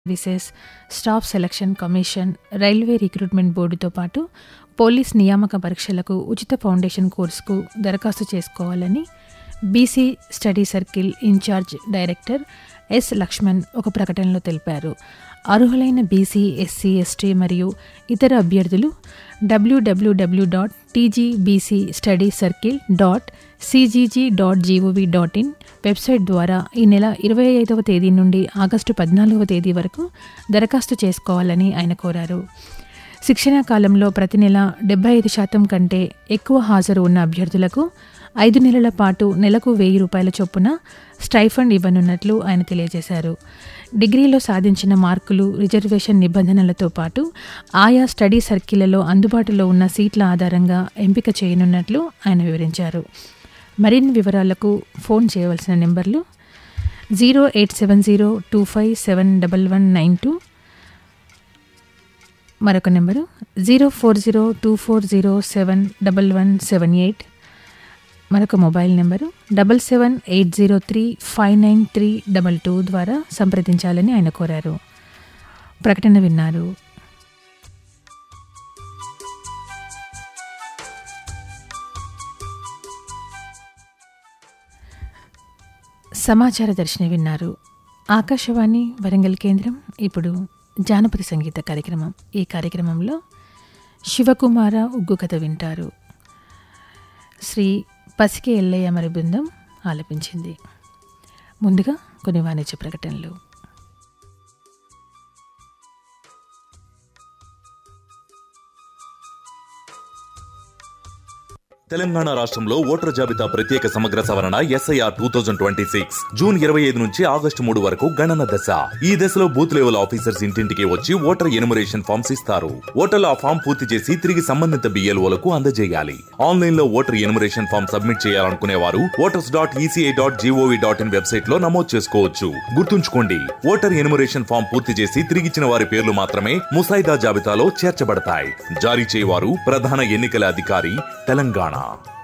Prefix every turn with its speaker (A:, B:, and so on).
A: services staff selection commission railway recruitment బోర్డుతో పాటు police నియామక పరీక్షలకు ఉచిత ఫౌండేషన్ కోర్సుకు దరఖాస్తు చేసుకోవాలని BC study circle in charge director S Lakshman ఒక ప్రకటనలో తెలిపారు అర్హులైన బీసీ ఎస్సీ ఎస్టీ మరియు ఇతర అభ్యర్థులు W W W dot TGBC study circle dot CGG dot gov dot in website ద్వారా ఈ నెల ఇరవై ఐదవ తేదీ నుండి ఆగస్టు పద్నాలుగవ తేదీ వరకు దరఖాస్తు చేసుకోవాలని ఆయన కోరారు శిక్షణా కాలంలో ప్రతి నెల డెబ్బై ఐదు శాతం కంటే ఎక్కువ హాజరు ఉన్న అభ్యర్థులకు ఐదు నెలల పాటు నెలకు వెయ్యి రూపాయల చొప్పున స్టైఫండ్ ఇవ్వనున్నట్లు ఆయన తెలియజేశారు డిగ్రీలో సాధించిన మార్కులు రిజర్వేషన్ నిబంధనలతో పాటు ఆయా స్టడీ సర్కిళ్లలో అందుబాటులో ఉన్న సీట్ల ఆధారంగా ఎంపిక చేయనున్నట్లు ఆయన వివరించారు మరిన్ని వివరాలకు ఫోన్ చేయవలసిన నెంబర్లు zero eight seven zero two five seven double one nine two మరొక number zero four zero two four zero seven double one seven eight మరొక mobile number double seven eight zero three five nine three double two ద్వారా సంప్రదించాలని ఆయన కోరారు ప్రకటన విన్నారు సమాచార దర్శిని విన్నారు ఆకాశవాణి వరంగల్ కేంద్రం ఇప్పుడు జానపద సంగీత కార్యక్రమం ఈ కార్యక్రమంలో శివకుమార ఉగ్గు కథ వింటారు శ్రీ పసికే ఎల్లయ్య మరి బృందం ఆలపించింది ముందుగా కొన్ని వాణిజ్య ప్రకటనలు
B: తెలంగాణ రాష్ట్రంలో ఓటర్ జాబితా ప్రత్యేక సమగ్ర సవరణ SIR two thousand twenty six June ఇరవై ఐదు నుంచి ఆగస్టు మూడు వరకు గణన దశ ఈ దశలో బూత్ లెవెల్ ఆఫీసర్స్ ఇంటింటికి వచ్చి ఓటర్ ఎనుమరేషన్ ఫామ్స్ ఇస్తారు ఓటర్లు ఆ ఫామ్ పూర్తి చేసి తిరిగి సంబంధిత బిఎల్ఓలకు అందజేయాలి ఆన్లైన్ లో ఓటర్ ఎనుమరేషన్ ఫామ్ సబ్మిట్ చేయాలనుకునే వారు voters dot ECI dot gov dot in website లో నమోదు చేసుకోవచ్చు గుర్తుంచుకోండి ఓటర్ ఎనుమరేషన్ ఫామ్ పూర్తి చేసి తిరిగిచ్చిన వారి పేర్లు మాత్రమే ముసాయిదా జాబితాలో చేర్చబడతాయి జారీ చేయవారు ప్రధాన ఎన్నికల అధికారి తెలంగాణ